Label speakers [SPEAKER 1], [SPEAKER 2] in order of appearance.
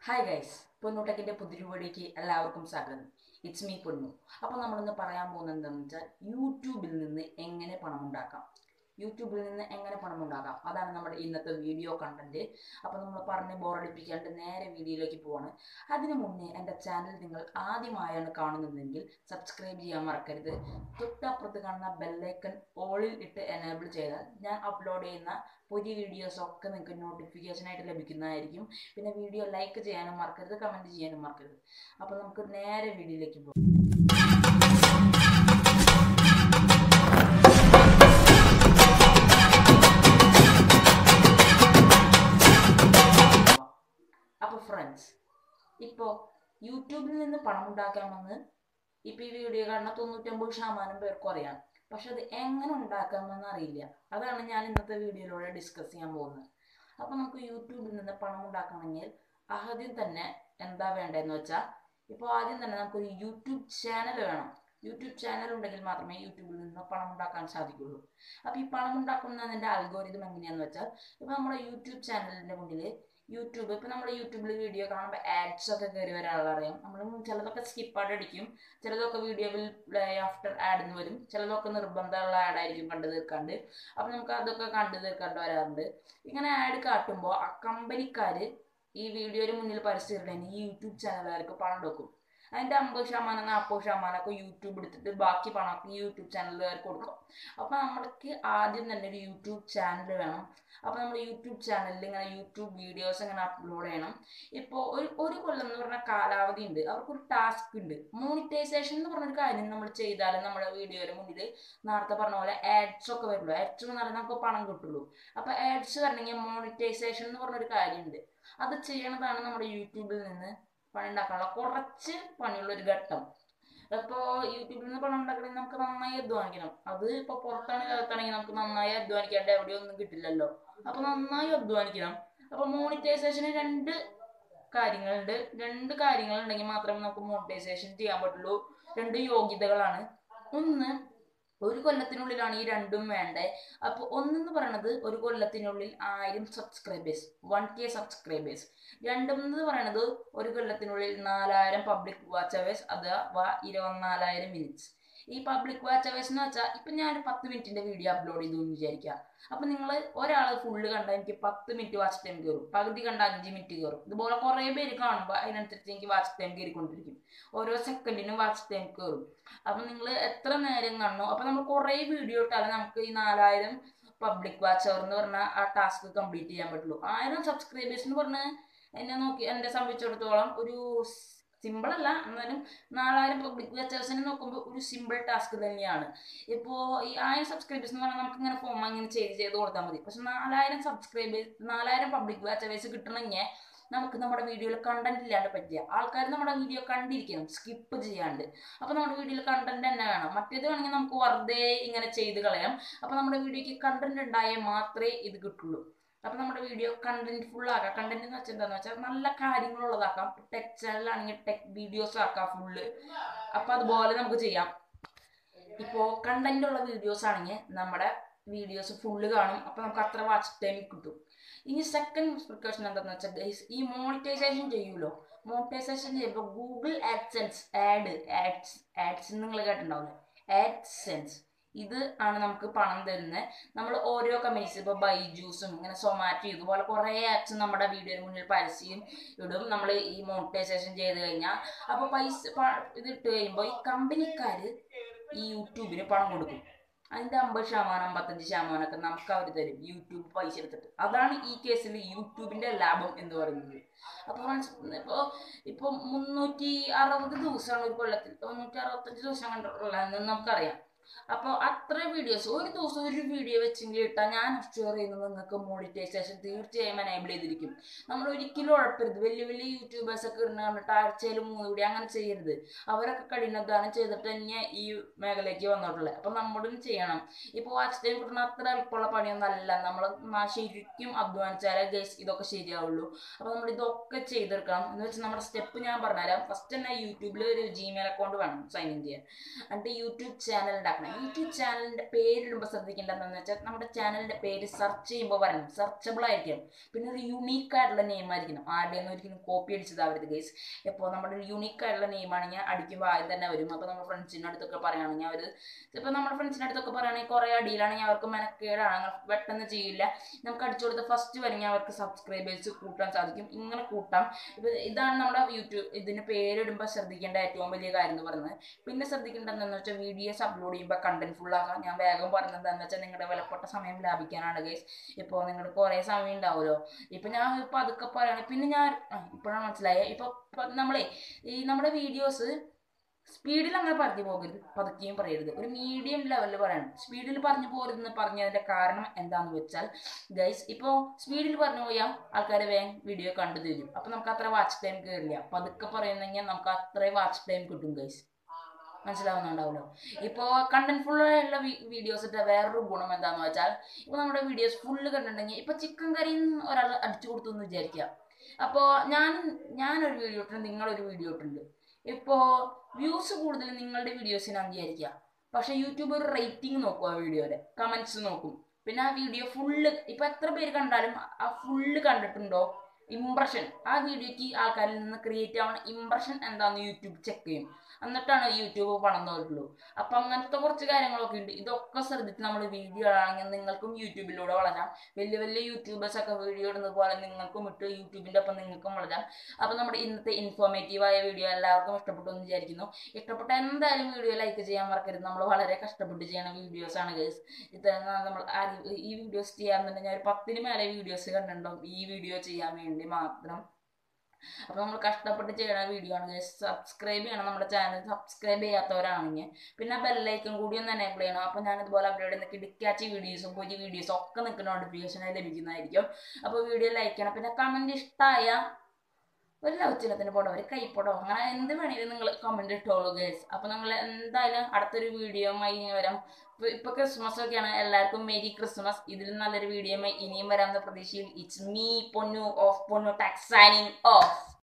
[SPEAKER 1] hi guys പൊന്നുടെക്കിൻ്റെ പുതിയ വീഡിയോയ്ക്ക് എല്ലാവർക്കും സ്വാഗതം ഇറ്റ്സ് മീ പൊന്നു അപ്പോൾ നമ്മളിന്ന് പറയാൻ പോകുന്നത് എന്താണെന്ന് വെച്ചാൽ യൂട്യൂബിൽ നിന്ന് എങ്ങനെ പണം ഉണ്ടാക്കാം യൂട്യൂബിൽ നിന്ന് എങ്ങനെ പണം ഉണ്ടാക്കാം അതാണ് നമ്മുടെ ഇന്നത്തെ വീഡിയോ കണ്ടന്റ് അപ്പോൾ നമ്മൾ പറഞ്ഞ് ബോറടിപ്പിക്കാണ്ട് നേരെ വീഡിയോയിലേക്ക് പോവാണ് അതിനു മുന്നേ എൻ്റെ ചാനൽ നിങ്ങൾ ആദ്യമായാണ് കാണുന്നതെങ്കിൽ സബ്സ്ക്രൈബ് ചെയ്യാൻ മറക്കരുത് തൊട്ടപ്പുറത്ത് കാണുന്ന ബെല്ലൈക്കൺ ഓളിൽ ഇട്ട് എനേബിൾ ചെയ്താൽ ഞാൻ അപ്ലോഡ് ചെയ്യുന്ന പുതിയ വീഡിയോസ് ഒക്കെ നിങ്ങൾക്ക് നോട്ടിഫിക്കേഷൻ ആയിട്ട് ലഭിക്കുന്നതായിരിക്കും പിന്നെ വീഡിയോ ലൈക്ക് ചെയ്യാനും മറക്കരുത് കമൻറ്റ് ചെയ്യാനും മറക്കരുത് അപ്പോൾ നമുക്ക് നേരെ വീഡിയോയിലേക്ക് പോകാം അപ്പോൾ ഫ്രണ്ട്സ് ഇപ്പോൾ യൂട്യൂബിൽ നിന്ന് പണം ഉണ്ടാക്കാമെന്ന് ഇപ്പോൾ ഈ വീഡിയോ കാണുന്ന തൊണ്ണൂറ്റൊമ്പത് ശതമാനം പേർക്കും അറിയാം പക്ഷെ അത് എങ്ങനെ ഉണ്ടാക്കാമെന്ന് അറിയില്ല അതാണ് ഞാൻ ഇന്നത്തെ വീഡിയോയിലൂടെ ഡിസ്കസ് ചെയ്യാൻ പോകുന്നത് അപ്പോൾ നമുക്ക് യൂട്യൂബിൽ നിന്ന് പണം ഉണ്ടാക്കണമെങ്കിൽ ആദ്യം തന്നെ എന്താ വേണ്ടതെന്ന് വെച്ചാൽ ഇപ്പോൾ ആദ്യം തന്നെ നമുക്കൊരു യൂട്യൂബ് ചാനൽ വേണം യൂട്യൂബ് ചാനൽ ഉണ്ടെങ്കിൽ മാത്രമേ യൂട്യൂബിൽ നിന്ന് പണം ഉണ്ടാക്കാൻ സാധിക്കുള്ളൂ അപ്പോൾ ഈ പണം ഉണ്ടാക്കുന്നതിൻ്റെ അൽഗോരിതം എങ്ങനെയാണെന്ന് വെച്ചാൽ ഇപ്പോൾ നമ്മുടെ യൂട്യൂബ് ചാനലിൻ്റെ മുന്നിൽ യൂട്യൂബ് ഇപ്പോൾ നമ്മൾ യൂട്യൂബിൽ വീഡിയോ കാണുമ്പോൾ ആഡ്സ് ഒക്കെ കയറി വരാനുള്ളറിയാം നമ്മൾ ചിലതൊക്കെ സ്കിപ്പായിട്ട് അടിക്കും ചിലതൊക്കെ വീഡിയോയിൽ പ്ലേ ആഫ്റ്റർ ആഡ് എന്ന് വരും ചിലതൊക്കെ നിർബന്ധമുള്ള ആഡായിരിക്കും കണ്ടു തീർക്കാണ്ട് അപ്പോൾ നമുക്ക് അതൊക്കെ കണ്ടു തീർക്കാണ്ട് വരാറുണ്ട് ഇങ്ങനെ ആഡ് കാട്ടുമ്പോൾ ആ കമ്പനിക്കാർ ഈ വീഡിയോയുടെ മുന്നിൽ പരസ്യം ഈ യൂട്യൂബ് ചാനലുകാർക്ക് പണം കൊടുക്കും അതിൻ്റെ അമ്പത് ശതമാനം നാൽപ്പത് ശതമാനമൊക്കെ യൂട്യൂബ് എടുത്തിട്ട് ബാക്കി പണമൊക്കെ യൂട്യൂബ് ചാനലുകാർക്ക് കൊടുക്കും അപ്പോൾ നമ്മൾക്ക് ആദ്യം തന്നെ ഒരു യൂട്യൂബ് ചാനൽ വേണം അപ്പോൾ നമ്മൾ യൂട്യൂബ് ചാനലിൽ ഇങ്ങനെ യൂട്യൂബ് വീഡിയോസ് ഇങ്ങനെ അപ്ലോഡ് ചെയ്യണം ഇപ്പോൾ ഒരു ഒരു കൊല്ലം എന്ന് പറഞ്ഞ കാലാവധി ഉണ്ട് അവർക്കൊരു ടാസ്ക് ഉണ്ട് മോണിറ്റൈസേഷൻ എന്ന് പറഞ്ഞൊരു കാര്യം നമ്മൾ ചെയ്താലും നമ്മുടെ വീഡിയോയുടെ മുന്നിൽ നേരത്തെ പറഞ്ഞ പോലെ ആഡ്സ് ഒക്കെ വരുള്ളൂ ആഡ്സ് എന്ന് പറഞ്ഞാൽ നമുക്ക് പണം കിട്ടുള്ളൂ അപ്പോൾ ആഡ്സ് വരണമെങ്കിൽ മോണിറ്റൈസേഷൻ എന്ന് പറഞ്ഞൊരു കാര്യമുണ്ട് അത് ചെയ്യണതാണ് നമ്മുടെ യൂട്യൂബിൽ നിന്ന് പണി ഉണ്ടാക്കാനുള്ള കുറച്ച് പണിയുള്ള ഒരു ഘട്ടം ഇപ്പോൾ യൂട്യൂബിൽ നിന്ന് പണം ഉണ്ടാക്കണമെങ്കിൽ നമുക്ക് നന്നായി അധ്വാനിക്കണം അത് ഇപ്പോൾ പുറത്താണെങ്കിൽ അകത്താണെങ്കിൽ നമുക്ക് നന്നായി അധ്വാനിക്കാണ്ട് എവിടെയൊന്നും കിട്ടില്ലല്ലോ അപ്പോൾ നന്നായി അധ്വാനിക്കണം അപ്പോൾ മോണിറ്റൈസേഷന് രണ്ട് കാര്യങ്ങളുണ്ട് രണ്ട് കാര്യങ്ങളുണ്ടെങ്കിൽ മാത്രമേ നമുക്ക് മോണിറ്റൈസേഷൻ ചെയ്യാൻ പറ്റുള്ളൂ രണ്ട് യോഗ്യതകളാണ് ഒന്ന് ഒരു കൊല്ലത്തിനുള്ളിലാണ് ഈ രണ്ടും വേണ്ടത് അപ്പോൾ ഒന്നെന്ന് പറയണത് ഒരു കൊല്ലത്തിനുള്ളിൽ ആയിരം സബ്സ്ക്രൈബേഴ്സ് വൺ കെ സബ്സ്ക്രൈബേഴ്സ് രണ്ടെന്ന് പറയണത് ഒരു കൊല്ലത്തിനുള്ളിൽ നാലായിരം പബ്ലിക് വാച്ച് അവേഴ്സ് അഥവാ ഇരുപത്തിനാലായിരം മിനിറ്റ്സ് ഈ പബ്ലിക് വാച്ച് അവേഴ്സ് എന്ന് വെച്ചാൽ ഇപ്പം ഞാൻ പത്ത് മിനിറ്റിൻ്റെ വീഡിയോ അപ്ലോഡ് ചെയ്തു എന്ന് വിചാരിക്കുക അപ്പം നിങ്ങൾ ഒരാൾ ഫുള്ള് കണ്ടാൽ എനിക്ക് പത്ത് മിനിറ്റ് വാച്ച് ടൈം കയറും പകുതി കണ്ട അഞ്ച് മിനിറ്റ് കയറും ഇതുപോലെ കുറേ പേര് കാണുമ്പോൾ അതിനനുസരിച്ച് എനിക്ക് വാച്ച് ടൈം കയറിക്കൊണ്ടിരിക്കും ഓരോ സെക്കൻഡിനും വാച്ച് ടൈം കയറും അപ്പം നിങ്ങൾ എത്ര നേരം കാണണോ അപ്പം നമ്മൾ കുറേ വീഡിയോ ഇട്ടാലും നമുക്ക് ഈ നാലായിരം പബ്ലിക് വാച്ച് അവർ എന്ന് പറഞ്ഞാൽ ആ ടാസ്ക് കംപ്ലീറ്റ് ചെയ്യാൻ പറ്റുള്ളൂ ആയിരം സബ്സ്ക്രൈബേഴ്സ് എന്ന് പറഞ്ഞാൽ എന്നെ നോക്കി എന്നെ സംബന്ധിച്ചിടത്തോളം ഒരു സിമ്പിൾ അല്ല എന്നാലും നാലായിരം പബ്ലിക് വാച്ചേഴ്സിനെ നോക്കുമ്പോൾ ഒരു സിമ്പിൾ ടാസ്ക് തന്നെയാണ് ഇപ്പോൾ ഈ ആയിരം സബ്സ്ക്രൈബേഴ്സ് എന്ന് പറഞ്ഞാൽ നമുക്ക് ഇങ്ങനെ ഫോം ഇങ്ങനെ ചെയ്ത് ചെയ്ത് കൊടുത്താൽ മതി പക്ഷെ നാലായിരം സബ്സ്ക്രൈബേഴ്സ് നാലായിരം പബ്ലിക് വാച്ചേഴ്സ് കിട്ടണമെങ്കിൽ നമുക്ക് നമ്മുടെ വീഡിയോയിൽ കണ്ടന്റ് ഇല്ലാണ്ട് പറ്റില്ല ആൾക്കാർ നമ്മുടെ വീഡിയോ കണ്ടിരിക്കണം സ്കിപ്പ് ചെയ്യാണ്ട് അപ്പോൾ നമ്മുടെ വീഡിയോയിൽ കണ്ടന്റ് തന്നെ വേണം മറ്റേത് വേണമെങ്കിൽ നമുക്ക് വെറുതെ ഇങ്ങനെ ചെയ്ത് കളയാം അപ്പോൾ നമ്മുടെ വീഡിയോയ്ക്ക് കണ്ടന്റ് ഉണ്ടായാൽ മാത്രമേ ഇത് കിട്ടുള്ളൂ അപ്പോൾ നമ്മുടെ വീഡിയോ കണ്ടന്റ് ഫുൾ ആക്കാം കണ്ടന്റ് എന്ന് വെച്ചാൽ എന്താണെന്ന് വെച്ചാൽ നല്ല കാര്യങ്ങളുള്ളതാക്കാം ടെക് ചാനലാണെങ്കിൽ ടെക് വീഡിയോസ് ആക്കാം ഫുള്ള് അപ്പോൾ അതുപോലെ നമുക്ക് ചെയ്യാം ഇപ്പോൾ കണ്ടന്റ് ഉള്ള വീഡിയോസ് ആണെങ്കിൽ നമ്മുടെ വീഡിയോസ് ഫുള്ള് കാണും അപ്പോൾ നമുക്ക് അത്ര വാച്ച് ടൈം കിട്ടും ഇനി സെക്കൻഡ് പ്രിക്കോഷൻ എന്താണെന്ന് വെച്ചാൽ ഗൈസ് ഈ മോണിറ്റൈസേഷൻ ചെയ്യുമല്ലോ മോണിറ്റൈസേഷൻ ചെയ്യുമ്പോൾ Google AdSense ad ads ads നിങ്ങൾ കേട്ടിട്ടുണ്ടാവില്ലേ ആഡ്സെൻസ് ഇത് ആണ് നമുക്ക് പണം തരുന്നത് നമ്മൾ ഓരോ കമ്പനീസ് ഇപ്പോൾ ബൈജൂസും ഇങ്ങനെ സൊമാറ്റോ ഇതുപോലെ കുറേ ആപ്സ് നമ്മുടെ വീഡിയോയുടെ മുന്നിൽ പരസ്യം ഇടും നമ്മൾ ഈ മോണിറ്റൈസേഷൻ ചെയ്ത് കഴിഞ്ഞാൽ അപ്പോൾ പൈസ ഇത് ഇട്ട് കഴിയുമ്പോൾ ഈ കമ്പനിക്കാർ ഈ യൂട്യൂബിന് പണം കൊടുക്കും അതിൻ്റെ അമ്പത് ശതമാനം അമ്പത്തഞ്ച് ശതമാനമൊക്കെ നമുക്ക് അവർ തരും യൂട്യൂബ് പൈസ എടുത്തിട്ട് അതാണ് ഈ കേസിൽ യൂട്യൂബിൻ്റെ ലാഭം എന്ന് പറയുന്നത് അപ്പോൾ ഇപ്പോൾ ഇപ്പോൾ മുന്നൂറ്റി അറുപത് ദിവസമാണ് ഒരു കൊല്ലത്തിൽ മുന്നൂറ്റി അറുപത്തഞ്ച് ദിവസം കണ്ടിട്ടുള്ളതെന്ന് നമുക്കറിയാം അപ്പോൾ അത്ര വീഡിയോസ് ഒരു ദിവസം ഒരു വീഡിയോ വെച്ചെങ്കിൽ ഇട്ടാൽ ഞാൻ ഷെയർ ചെയ്യുന്നത് നിങ്ങൾക്ക് മോണിറ്റൈസേഷൻ തീർച്ചയായും എനേബിൾ ചെയ്തിരിക്കും നമ്മൾ ഒരിക്കലും ഉഴപ്പരുത് വലിയ വലിയ യൂട്യൂബേഴ്സ് ഒക്കെ ഇടുന്ന കണ്ടിട്ട് ആഴ്ചയിൽ മൂന്ന് വീഡിയോ അങ്ങനെ ചെയ്യരുത് അവരൊക്കെ കഠിനാധ്വാനം ചെയ്തിട്ട് തന്നെ ഈ മേഖലയ്ക്ക് വന്നിട്ടുള്ളത് അപ്പം നമ്മളും ചെയ്യണം ഇപ്പോൾ വാച്ച് ടൈം കിട്ടുന്ന അത്ര എളുപ്പമുള്ള പണിയൊന്നല്ല നമ്മൾ ശരിക്കും അധ്വാനിച്ചാലേ ഗൈസ് ഇതൊക്കെ ശരിയാവുള്ളൂ അപ്പോൾ നമ്മൾ ഇതൊക്കെ ചെയ്തെടുക്കണം എന്ന് വെച്ചാൽ നമ്മുടെ സ്റ്റെപ്പ് ഞാൻ പറഞ്ഞുതരാം ഫസ്റ്റ് തന്നെ യൂട്യൂബിൽ ഒരു ജിമെയിൽ അക്കൗണ്ട് വേണം സൈൻ ഇൻ ചെയ്യാൻ എന്നിട്ട് യൂട്യൂബ് ചാനൽ ഉണ്ടാക്കണം ഉണ്ടാക്കണം യൂട്യൂബ് ചാനലിന്റെ പേരിടുമ്പോൾ ശ്രദ്ധിക്കേണ്ടതെന്ന് വെച്ചാൽ നമ്മുടെ ചാനലിന്റെ പേര് സെർച്ച് ചെയ്യുമ്പോൾ വരണം സെർച്ചബിൾ ആയിരിക്കണം പിന്നെ ഒരു യുണീക്ക് ആയിട്ടുള്ള നെയിം ആയിരിക്കണം ആരുടെയൊന്നും ഒരിക്കലും കോപ്പി അടിച്ചതാവരുത് ഗൈസ് ഇപ്പോൾ നമ്മുടെ ഒരു യുണീക്ക് ആയിട്ടുള്ള നെയിം ആണെങ്കിൽ അടിക്കുമ്പോൾ ആദ്യം തന്നെ വരും അപ്പോൾ നമ്മുടെ ഫ്രണ്ട്സിൻ്റെ അടുത്തൊക്കെ പറയുകയാണെങ്കിൽ അവർ ഇപ്പോൾ നമ്മുടെ ഫ്രണ്ട്സിൻ്റെ അടുത്തൊക്കെ പറയുകയാണെങ്കിൽ കുറേ അടിയിലാണെങ്കിൽ അവർക്ക് മെനക്കേടാണ് അങ്ങനെ പെട്ടെന്ന് ചെയ്യില്ല നമുക്ക് അടിച്ചു കൊടുത്ത ഫസ്റ്റ് വരണമെങ്കിൽ അവർക്ക് സബ്സ്ക്രൈബേഴ്സ് കൂട്ടാൻ സാധിക്കും ഇങ്ങനെ കൂട്ടാം ഇപ്പോൾ ഇതാണ് നമ്മുടെ യൂട്യൂബ് ഇതിന് പേരിടുമ്പോൾ ശ്രദ്ധിക്കേണ്ട ഏറ്റവും വലിയ കാര്യം എന്ന് പറയുന്നത് പിന്നെ ശ്രദ്ധിക്കേണ്ടത് എന്താണെന്ന് വെച്ചാൽ വീഡിയോസ് അപ്ലോഡ് ചെയ്യുമ്പോൾ കണ്ടന്റ് ഫുൾ ആകാം ഞാൻ വേഗം പറഞ്ഞത് എന്താണെന്ന് വെച്ചാൽ നിങ്ങളുടെ വിലപ്പെട്ട സമയം ലാഭിക്കാനാണ് ഗൈസ് ഇപ്പോൾ നിങ്ങളുടെ കുറേ സമയം ഉണ്ടാവുമല്ലോ ഇപ്പം ഞാൻ ഇപ്പോൾ അതൊക്കെ പറയുകയാണെങ്കിൽ പിന്നെ ഞാൻ ഇപ്പോഴാണ് മനസ്സിലായത് ഇപ്പോൾ നമ്മളെ ഈ നമ്മുടെ വീഡിയോസ് സ്പീഡിൽ അങ്ങനെ പറഞ്ഞു പോകരുത് പതുക്കെയും പറയരുത് ഒരു മീഡിയം ലെവലിൽ പറയണം സ്പീഡിൽ പറഞ്ഞു പോരുതെന്ന് പറഞ്ഞതിൻ്റെ കാരണം എന്താണെന്ന് വെച്ചാൽ ഗൈസ് ഇപ്പോൾ സ്പീഡിൽ പറഞ്ഞു പോയാൽ ആൾക്കാർ വേഗം വീഡിയോ കണ്ടു തരും അപ്പോൾ നമുക്ക് അത്ര വാച്ച് ടൈം കയറില്ല പതുക്കെ പറയുന്നെങ്കിൽ നമുക്ക് അത്രയും വാച്ച് ടൈം കിട്ടും ഗൈസ് മനസ്സിലാവുന്നുണ്ടാവുമല്ലോ ഇപ്പോൾ കണ്ടന്റ് ഫുള്ളുള്ള വീഡിയോസ് ഇട്ട വേറൊരു ഗുണം എന്താണെന്ന് വെച്ചാൽ ഇപ്പോൾ നമ്മുടെ വീഡിയോസ് ഫുള്ള് കണ്ടിട്ടുണ്ടെങ്കിൽ ഇപ്പോൾ ചിക്കൻ കറിയിൽ നിന്ന് ഒരാൾ അടിച്ചു കൊടുത്തു എന്ന് വിചാരിക്കുക അപ്പോൾ ഞാൻ ഞാനൊരു വീഡിയോ ഇട്ടുണ്ട് നിങ്ങളൊരു വീഡിയോ ഇട്ടുണ്ട് ഇപ്പോൾ വ്യൂസ് കൂടുതൽ നിങ്ങളുടെ വീഡിയോസിനാണ് വിചാരിക്കുക പക്ഷേ യൂട്യൂബ് ഒരു റേറ്റിംഗ് നോക്കും ആ വീഡിയോയുടെ കമൻറ്റ്സ് നോക്കും പിന്നെ ആ വീഡിയോ ഫുള്ള് ഇപ്പം എത്ര പേര് കണ്ടാലും ആ ഫുള്ള് കണ്ടിട്ടുണ്ടോ ഇംപ്രഷൻ ആ വീഡിയോക്ക് ആൾക്കാരിൽ നിന്ന് ക്രിയേറ്റ് ആവുന്ന ഇംപ്രഷൻ എന്താണെന്ന് യൂട്യൂബ് ചെക്ക് ചെയ്യും എന്നിട്ടാണ് യൂട്യൂബ് പണം തോന്നുള്ളൂ അപ്പം അങ്ങനത്തെ കുറച്ച് കാര്യങ്ങളൊക്കെ ഉണ്ട് ഇതൊക്കെ ശ്രദ്ധിച്ച് നമ്മൾ വീഡിയോ ആണെങ്കിൽ നിങ്ങൾക്കും യൂട്യൂബിലൂടെ വളരാം വലിയ വലിയ യൂട്യൂബേഴ്സ് ഒക്കെ വീഡിയോ ഇടുന്നത് പോലെ നിങ്ങൾക്കും ഇട്ട് യൂട്യൂബിൻ്റെ ഒപ്പം നിങ്ങൾക്കും വളരാം അപ്പം നമ്മുടെ ഇന്നത്തെ ഇൻഫോർമേറ്റീവായ വീഡിയോ എല്ലാവർക്കും ഇഷ്ടപ്പെട്ടു എന്ന് വിചാരിക്കുന്നു ഇഷ്ടപ്പെട്ട എന്തായാലും വീഡിയോ ലൈക്ക് ചെയ്യാൻ മറക്കരുത് നമ്മൾ വളരെ കഷ്ടപ്പെട്ട് ചെയ്യുന്ന വീഡിയോസാണ് ഗേസ് ഇത് നമ്മൾ ഈ വീഡിയോസ് ചെയ്യാമെന്നുണ്ടെങ്കിൽ ഒരു പത്തിന് മേലെ വീഡിയോസ് കണ്ടിട്ടുണ്ടാവും ഈ വീഡിയോ ചെയ്യാൻ വേണ്ടി മാത്രം അപ്പോൾ നമ്മൾ കഷ്ടപ്പെട്ട് ചെയ്യുന്ന വീഡിയോ ആണ് സബ്സ്ക്രൈബ് ചെയ്യണം നമ്മുടെ ചാനൽ സബ്സ്ക്രൈബ് ചെയ്യാത്തവരാണെങ്കിൽ പിന്നെ ബെല്ലൈക്കൺ കൂടി ഒന്ന് എനേബിൾ ചെയ്യണം അപ്പോൾ ഞാൻ ഇതുപോലെ അപ്ലോഡ് ചെയ്യുന്ന കിടക്കാച്ചി വീഡിയോസും പുതിയ വീഡിയോസും ഒക്കെ നിങ്ങൾക്ക് നോട്ടിഫിക്കേഷനായി ലഭിക്കുന്നതായിരിക്കും അപ്പോൾ വീഡിയോ ലൈക്ക് ചെയ്യണം പിന്നെ കമൻറ്റ് ഇഷ്ടമായ ഒരു ലവ് ചിഹ്നത്തിന് പോടോ ഒരു കൈപ്പോടോ അങ്ങനെ എന്ത് വേണമെങ്കിലും നിങ്ങൾ കമൻറ്റ് ഇട്ടോളൂ ഗേസ് അപ്പോൾ നിങ്ങൾ എന്തായാലും അടുത്തൊരു വീഡിയോയുമായി വരാം ഇപ്പൊ ക്രിസ്മസ് ഒക്കെയാണ് എല്ലാവർക്കും മേരി ക്രിസ്മസ് ഇതിൽ നല്ലൊരു വീഡിയോയുമായി ഇനിയും വരാമെന്ന പ്രതീക്ഷയിൽ it's me Ponnu of Ponnu talks signing of